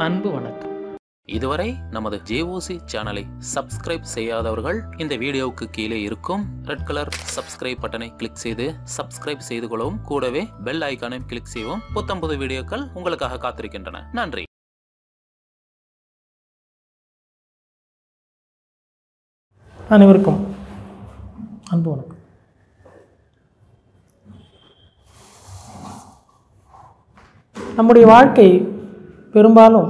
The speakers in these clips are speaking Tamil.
அன்பு வணக்கம் இதுவரை நமது ஜேஓசி சேனலை சப்ஸ்கிரைப் செய்யாதவர்கள் இந்த வீடியோவுக்கு கீழே இருக்கும் ரெட் கலர் சப்ஸ்கிரைப் பட்டனை கிளிக் செய்து சப்ஸ்கிரைப் செய்து கொள்ளவும் கூடவே பெல் ஐகானையும் கிளிக் செய்யவும் புத்தம்புது வீடியோக்கள் உங்களுக்காக காத்திருக்கின்றன நன்றி அனைவருக்கும் அன்பு வணக்கம் நம்முடைய வாழ்க்கை பெரும்பாலும்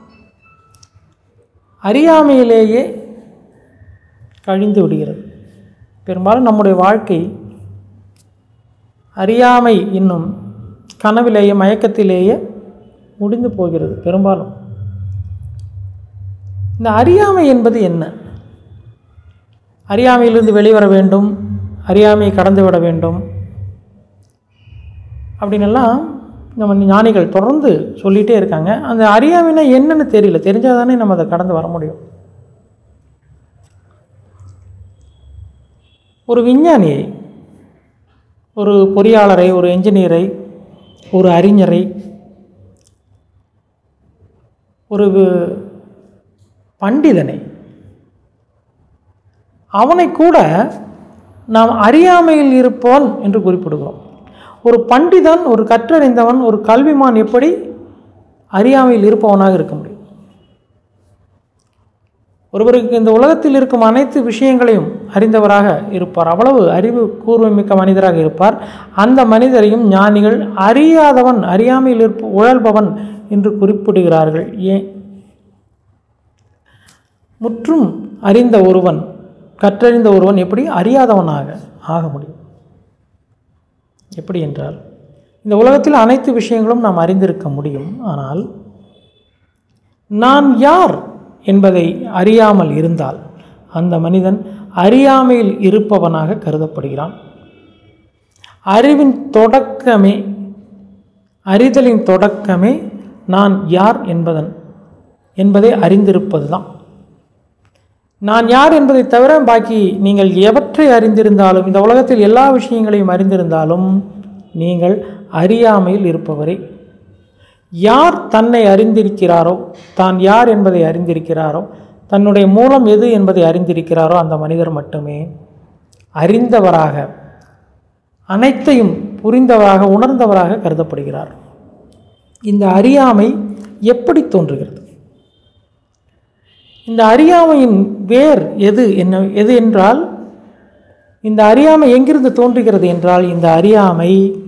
அறியாமையிலேயே கழிந்து விடுகிறது பெரும்பாலும் நம்முடைய வாழ்க்கை அறியாமை என்னும் கனவிலேயே மயக்கத்திலேயே முடிந்து போகிறது பெரும்பாலும் இந்த அறியாமை என்பது என்ன அறியாமையிலிருந்து வெளிவர வேண்டும் அறியாமையை கடந்து விட வேண்டும் அப்படின்னெல்லாம் நம்ம ஞானிகள் தொடர்ந்து சொல்லிகிட்டே இருக்காங்க அந்த அறியாமைனா என்னன்னு தெரியல தெரிஞ்சால் தானே நம்ம அதை கடந்து வர முடியும் ஒரு விஞ்ஞானியை ஒரு பொறியாளரை ஒரு என்ஜினியரை ஒரு அறிஞரை ஒரு பண்டிதனை அவனை கூட நாம் அறியாமையில் இருப்பவன் என்று குறிப்பிடுகிறோம் ஒரு பண்டிதன் ஒரு கற்றறிந்தவன் ஒரு கல்விமான் எப்படி அறியாமையில் இருப்பவனாக இருக்க முடியும் ஒருவருக்கு இந்த உலகத்தில் இருக்கும் அனைத்து விஷயங்களையும் அறிந்தவராக இருப்பார் அவ்வளவு அறிவு கூர்மைமிக்க மனிதராக இருப்பார் அந்த மனிதரையும் ஞானிகள் அறியாதவன் அறியாமையில் இருப்ப உழல்பவன் என்று குறிப்பிடுகிறார்கள் ஏன் முற்றும் அறிந்த ஒருவன் கற்றறிந்த ஒருவன் எப்படி அறியாதவனாக ஆக முடியும் எப்படி என்றால் இந்த உலகத்தில் அனைத்து விஷயங்களும் நாம் அறிந்திருக்க முடியும் ஆனால் நான் யார் என்பதை அறியாமல் இருந்தால் அந்த மனிதன் அறியாமையில் இருப்பவனாக கருதப்படுகிறான் அறிவின் தொடக்கமே அறிதலின் தொடக்கமே நான் யார் என்பதன் என்பதை அறிந்திருப்பது தான் நான் யார் என்பதை தவிர பாக்கி நீங்கள் எவற்றை அறிந்திருந்தாலும் இந்த உலகத்தில் எல்லா விஷயங்களையும் அறிந்திருந்தாலும் நீங்கள் அறியாமையில் இருப்பவரை யார் தன்னை அறிந்திருக்கிறாரோ தான் யார் என்பதை அறிந்திருக்கிறாரோ தன்னுடைய மூலம் எது என்பதை அறிந்திருக்கிறாரோ அந்த மனிதர் மட்டுமே அறிந்தவராக அனைத்தையும் புரிந்தவராக உணர்ந்தவராக கருதப்படுகிறார் இந்த அறியாமை எப்படி தோன்றுகிறது இந்த அறியாமையின் வேர் எது என்ன எது என்றால் இந்த அறியாமை எங்கிருந்து தோன்றுகிறது என்றால் இந்த அறியாமை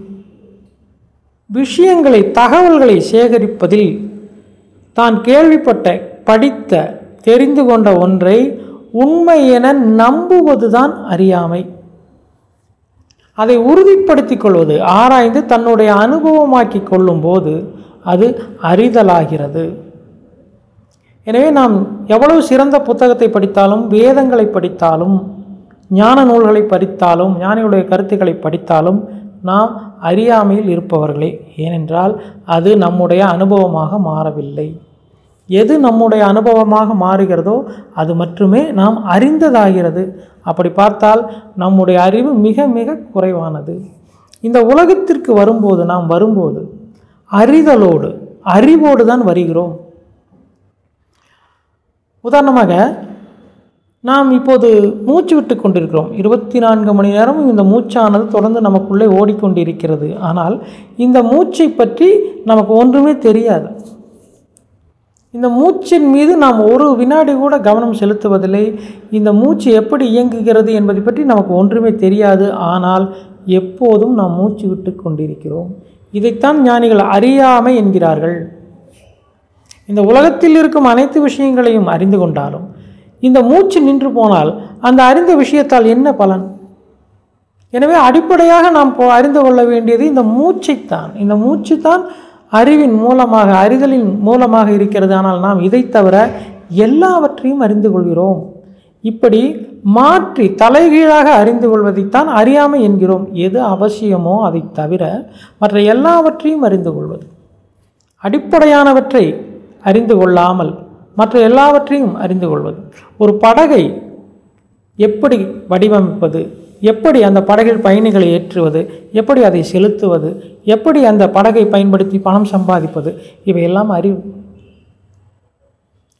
விஷயங்களை தகவல்களை சேகரிப்பதில் தான் கேள்விப்பட்ட படித்த தெரிந்து கொண்ட ஒன்றை உண்மை என நம்புவதுதான் அறியாமை அதை உறுதிப்படுத்திக் கொள்வது ஆராய்ந்து தன்னுடைய அனுபவமாக்கி கொள்ளும்போது அது அறிதலாகிறது எனவே நாம் எவ்வளவு சிறந்த புத்தகத்தை படித்தாலும் வேதங்களை படித்தாலும் ஞான நூல்களை படித்தாலும் ஞானிகளுடைய கருத்துக்களை படித்தாலும் நாம் அறியாமையில் இருப்பவர்களே ஏனென்றால் அது நம்முடைய அனுபவமாக மாறவில்லை எது நம்முடைய அனுபவமாக மாறுகிறதோ அது மட்டுமே நாம் அறிந்ததாகிறது அப்படி பார்த்தால் நம்முடைய அறிவு மிக மிக குறைவானது இந்த உலகத்திற்கு வரும்போது நாம் வரும்போது அறிதலோடு அறிவோடு தான் வருகிறோம் உதாரணமாக நாம் இப்போது மூச்சு விட்டு கொண்டிருக்கிறோம் இருபத்தி நான்கு மணி நேரமும் இந்த மூச்சானது தொடர்ந்து நமக்குள்ளே ஓடிக்கொண்டிருக்கிறது ஆனால் இந்த மூச்சை பற்றி நமக்கு ஒன்றுமே தெரியாது இந்த மூச்சின் மீது நாம் ஒரு வினாடி கூட கவனம் செலுத்துவதில்லை இந்த மூச்சு எப்படி இயங்குகிறது என்பதை பற்றி நமக்கு ஒன்றுமே தெரியாது ஆனால் எப்போதும் நாம் மூச்சு விட்டு கொண்டிருக்கிறோம் இதைத்தான் ஞானிகள் அறியாமை என்கிறார்கள் இந்த உலகத்தில் இருக்கும் அனைத்து விஷயங்களையும் அறிந்து கொண்டாலும் இந்த மூச்சு நின்று போனால் அந்த அறிந்த விஷயத்தால் என்ன பலன் எனவே அடிப்படையாக நாம் போ அறிந்து கொள்ள வேண்டியது இந்த மூச்சைத்தான் இந்த மூச்சு தான் அறிவின் மூலமாக அறிதலின் மூலமாக இருக்கிறது ஆனால் நாம் இதை தவிர எல்லாவற்றையும் அறிந்து கொள்கிறோம் இப்படி மாற்றி தலைகீழாக அறிந்து கொள்வதைத்தான் அறியாமை என்கிறோம் எது அவசியமோ அதை தவிர மற்ற எல்லாவற்றையும் அறிந்து கொள்வது அடிப்படையானவற்றை அறிந்து கொள்ளாமல் மற்ற எல்லாவற்றையும் அறிந்து கொள்வது ஒரு படகை எப்படி வடிவமைப்பது எப்படி அந்த படகில் பயணிகளை ஏற்றுவது எப்படி அதை செலுத்துவது எப்படி அந்த படகை பயன்படுத்தி பணம் சம்பாதிப்பது இவையெல்லாம் அறிவு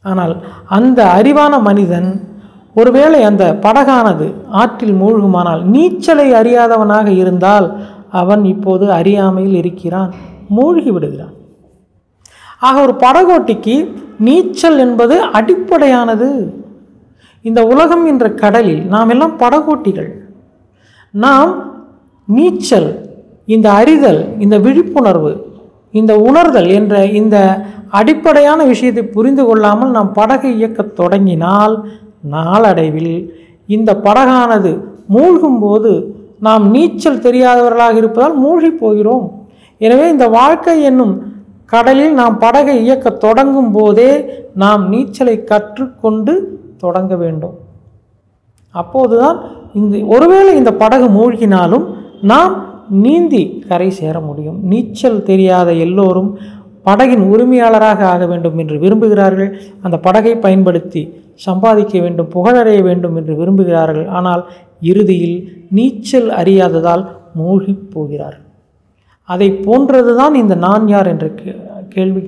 ஆனால் அந்த அறிவான மனிதன் ஒருவேளை அந்த படகானது ஆற்றில் மூழ்குமானால் நீச்சலை அறியாதவனாக இருந்தால் அவன் இப்போது அறியாமையில் இருக்கிறான் மூழ்கி விடுகிறான் ஆக ஒரு படகோட்டிக்கு நீச்சல் என்பது அடிப்படையானது இந்த உலகம் என்ற கடலில் நாம் எல்லாம் படகோட்டிகள் நாம் நீச்சல் இந்த அறிதல் இந்த விழிப்புணர்வு இந்த உணர்தல் என்ற இந்த அடிப்படையான விஷயத்தை புரிந்து கொள்ளாமல் நாம் படகை இயக்கத் தொடங்கினால் நாளடைவில் இந்த படகானது மூழ்கும்போது நாம் நீச்சல் தெரியாதவர்களாக இருப்பதால் மூழ்கி போகிறோம் எனவே இந்த வாழ்க்கை என்னும் கடலில் நாம் படகை இயக்கத் தொடங்கும் போதே நாம் நீச்சலை கற்றுக்கொண்டு தொடங்க வேண்டும் அப்போதுதான் இந்த ஒருவேளை இந்த படகு மூழ்கினாலும் நாம் நீந்தி கரை சேர முடியும் நீச்சல் தெரியாத எல்லோரும் படகின் உரிமையாளராக ஆக வேண்டும் என்று விரும்புகிறார்கள் அந்த படகை பயன்படுத்தி சம்பாதிக்க வேண்டும் புகழடைய வேண்டும் என்று விரும்புகிறார்கள் ஆனால் இறுதியில் நீச்சல் அறியாததால் மூழ்கி போகிறார்கள் அதை போன்றதுதான் இந்த நான் யார் என்ற கே- கேள்வி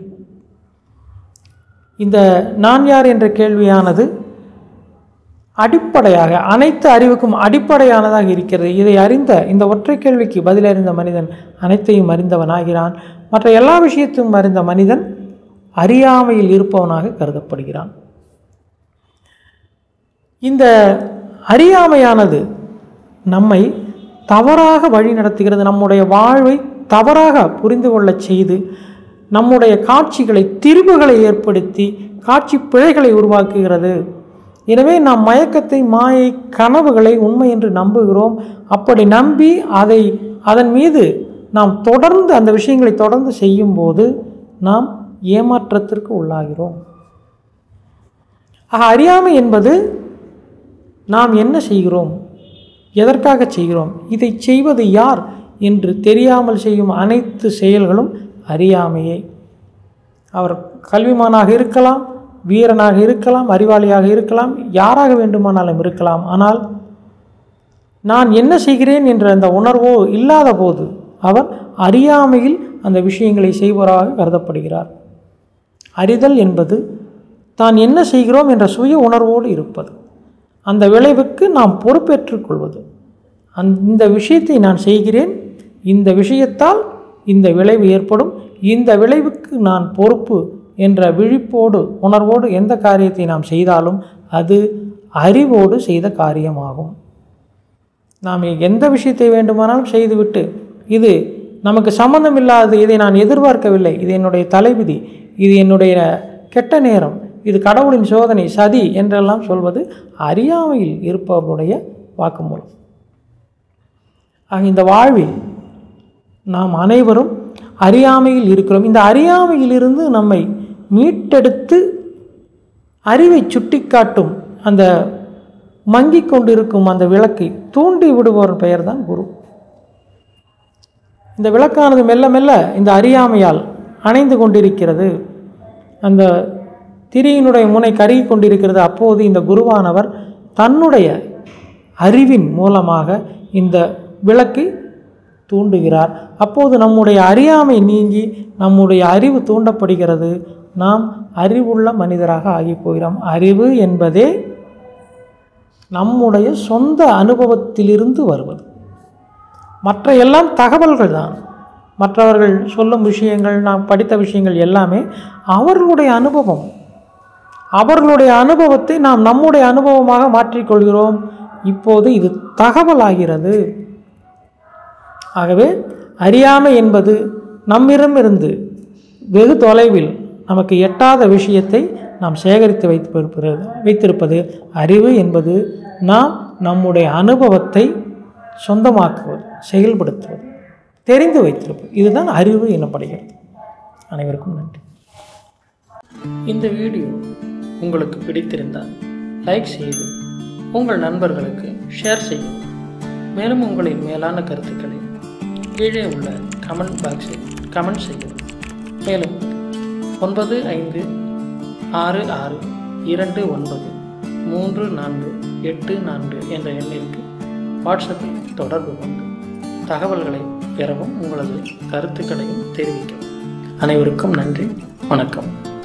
இந்த நான் யார் என்ற கேள்வியானது அடிப்படையாக அனைத்து அறிவுக்கும் அடிப்படையானதாக இருக்கிறது இதை அறிந்த இந்த ஒற்றை கேள்விக்கு பதிலறிந்த மனிதன் அனைத்தையும் அறிந்தவனாகிறான் மற்ற எல்லா விஷயத்தையும் அறிந்த மனிதன் அறியாமையில் இருப்பவனாக கருதப்படுகிறான் இந்த அறியாமையானது நம்மை தவறாக வழி நடத்துகிறது நம்முடைய வாழ்வை தவறாக புரிந்து கொள்ளச் செய்து நம்முடைய காட்சிகளை திரிவுகளை ஏற்படுத்தி காட்சி பிழைகளை உருவாக்குகிறது எனவே நாம் மயக்கத்தை மாயை கனவுகளை உண்மை என்று நம்புகிறோம் அப்படி நம்பி அதை அதன் மீது நாம் தொடர்ந்து அந்த விஷயங்களை தொடர்ந்து செய்யும்போது நாம் ஏமாற்றத்திற்கு உள்ளாகிறோம் ஆக அறியாமை என்பது நாம் என்ன செய்கிறோம் எதற்காக செய்கிறோம் இதை செய்வது யார் என்று தெரியாமல் செய்யும் அனைத்து செயல்களும் அறியாமையே அவர் கல்விமானாக இருக்கலாம் வீரனாக இருக்கலாம் அறிவாளியாக இருக்கலாம் யாராக வேண்டுமானாலும் இருக்கலாம் ஆனால் நான் என்ன செய்கிறேன் என்ற அந்த உணர்வோ இல்லாத போது அவர் அறியாமையில் அந்த விஷயங்களை செய்பவராக கருதப்படுகிறார் அறிதல் என்பது தான் என்ன செய்கிறோம் என்ற சுய உணர்வோடு இருப்பது அந்த விளைவுக்கு நாம் பொறுப்பேற்றுக் கொள்வது அந் இந்த விஷயத்தை நான் செய்கிறேன் இந்த விஷயத்தால் இந்த விளைவு ஏற்படும் இந்த விளைவுக்கு நான் பொறுப்பு என்ற விழிப்போடு உணர்வோடு எந்த காரியத்தை நாம் செய்தாலும் அது அறிவோடு செய்த காரியமாகும் நாம் எந்த விஷயத்தை வேண்டுமானாலும் செய்துவிட்டு இது நமக்கு சம்பந்தம் இல்லாதது இதை நான் எதிர்பார்க்கவில்லை இது என்னுடைய தலைவிதி இது என்னுடைய கெட்ட நேரம் இது கடவுளின் சோதனை சதி என்றெல்லாம் சொல்வது அறியாமையில் இருப்பவர்களுடைய வாக்குமூலம் ஆக இந்த வாழ்வில் நாம் அனைவரும் அறியாமையில் இருக்கிறோம் இந்த அறியாமையிலிருந்து நம்மை மீட்டெடுத்து அறிவை சுட்டிக்காட்டும் அந்த மங்கிக் கொண்டிருக்கும் அந்த விளக்கை தூண்டி விடுபவர் பெயர்தான் குரு இந்த விளக்கானது மெல்ல மெல்ல இந்த அறியாமையால் அணைந்து கொண்டிருக்கிறது அந்த திரியினுடைய முனை கருகி கொண்டிருக்கிறது அப்போது இந்த குருவானவர் தன்னுடைய அறிவின் மூலமாக இந்த விளக்கை தூண்டுகிறார் அப்போது நம்முடைய அறியாமை நீங்கி நம்முடைய அறிவு தூண்டப்படுகிறது நாம் அறிவுள்ள மனிதராக ஆகிப் போகிறோம் அறிவு என்பதே நம்முடைய சொந்த அனுபவத்திலிருந்து வருவது மற்ற எல்லாம் தகவல்கள் தான் மற்றவர்கள் சொல்லும் விஷயங்கள் நாம் படித்த விஷயங்கள் எல்லாமே அவர்களுடைய அனுபவம் அவர்களுடைய அனுபவத்தை நாம் நம்முடைய அனுபவமாக மாற்றிக்கொள்கிறோம் இப்போது இது தகவலாகிறது ஆகவே அறியாமை என்பது நம்மிடமிருந்து வெகு தொலைவில் நமக்கு எட்டாத விஷயத்தை நாம் சேகரித்து வைத்திருப்பது வைத்திருப்பது அறிவு என்பது நாம் நம்முடைய அனுபவத்தை சொந்தமாக்குவது செயல்படுத்துவது தெரிந்து வைத்திருப்பது இதுதான் அறிவு எனப்படுகிறது அனைவருக்கும் நன்றி இந்த வீடியோ உங்களுக்கு பிடித்திருந்தால் லைக் செய்து உங்கள் நண்பர்களுக்கு ஷேர் செய்யவும் மேலும் உங்களின் மேலான கருத்துக்களை கீழே உள்ள கமெண்ட் பாக்ஸில் கமெண்ட் செய்யவும் மேலும் ஒன்பது ஐந்து ஆறு ஆறு இரண்டு ஒன்பது மூன்று நான்கு எட்டு நான்கு என்ற எண்ணிற்கு வாட்ஸ்அப்பில் தொடர்பு கொண்டு தகவல்களை பெறவும் உங்களது கருத்துக்களையும் தெரிவிக்கவும் அனைவருக்கும் நன்றி வணக்கம்